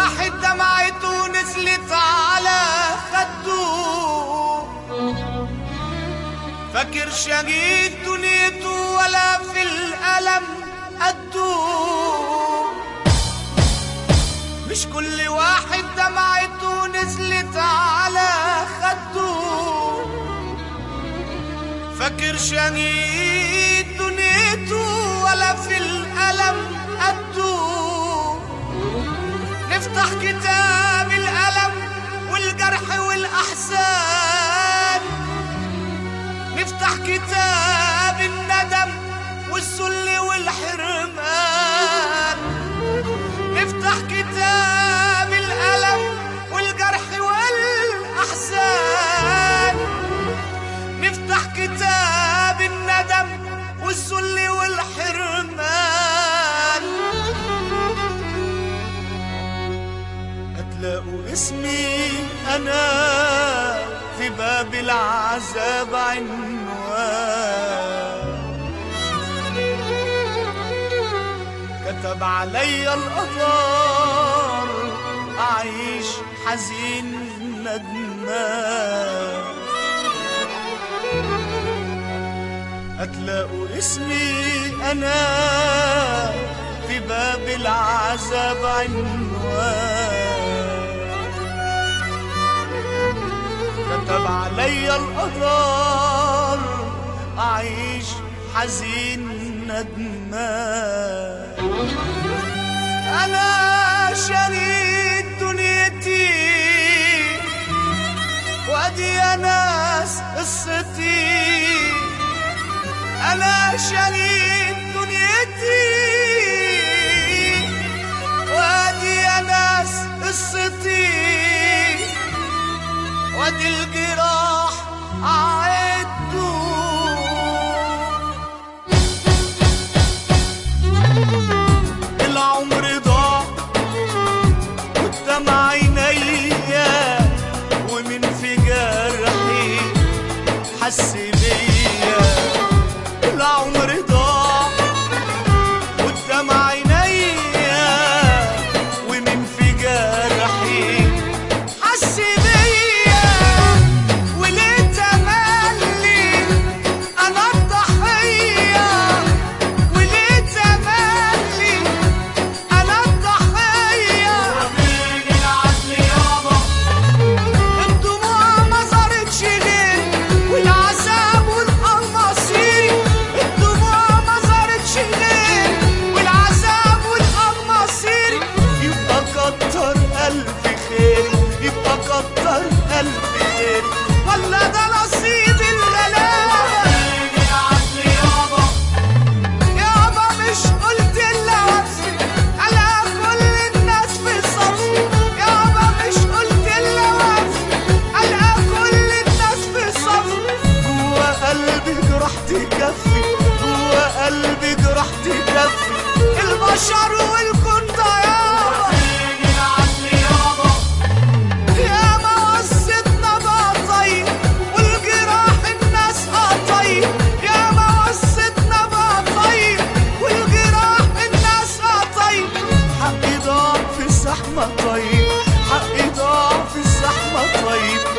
واحد دمعته نزلت على خده فاكر شهيد دنيته ولا في الألم قده مش كل واحد دمعته نزلت على خده فاكر شهيد دنيته ولا في الألم قده نفتح كتاب الألم والجرح والأحزان نفتح كتاب الندم والذل والحرمان نفتح كتاب الألم والجرح والأحزان نفتح كتاب الندم والذل والحرمان هتلاقوا اسمي أنا في باب العذاب عنوان كتب علي القدر أعيش حزين ندمان هتلاقوا اسمي أنا في باب العذاب عنوان كتب علي القدر أعيش حزين ندمان أنا شريك دنيتي وأدي يا ناس قصتي أنا شريك دنيتي وأدي يا ناس قصتي وأدي الجراح أعدوا العمر ضاع قدام عينيا ومن في جرحي حس بيا العمر ضاع قدام عينيا ومن في جرحي حس بيا وليه تملي انا الضحيه وليه تملي انا الضحيه مين العدل يابا الدموع ما صارتش غير والعذاب والقماصير الدموع ما صارتش غير والعذاب والقماصير يبقى كتر ألف خير يبقى كتر ألف خير ولا ده نصيب الغلابة مين العدل يابا يابا مش قلت الا وصفي على كل الناس في صفي يابا مش قلت الا وصفي على كل الناس في صفي جوا قلبي جرح تكفي جوا قلبي جرح تكفي البشر والكون ده يابا مين العدل يابا يا ما وصتنا بقى طيب والجراح الناس قطيب يا ما وصتنا بقى طيب والجراح الناس قطيب حقي ضاع في الزحمة طيب حقي ضاع في الزحمة طيب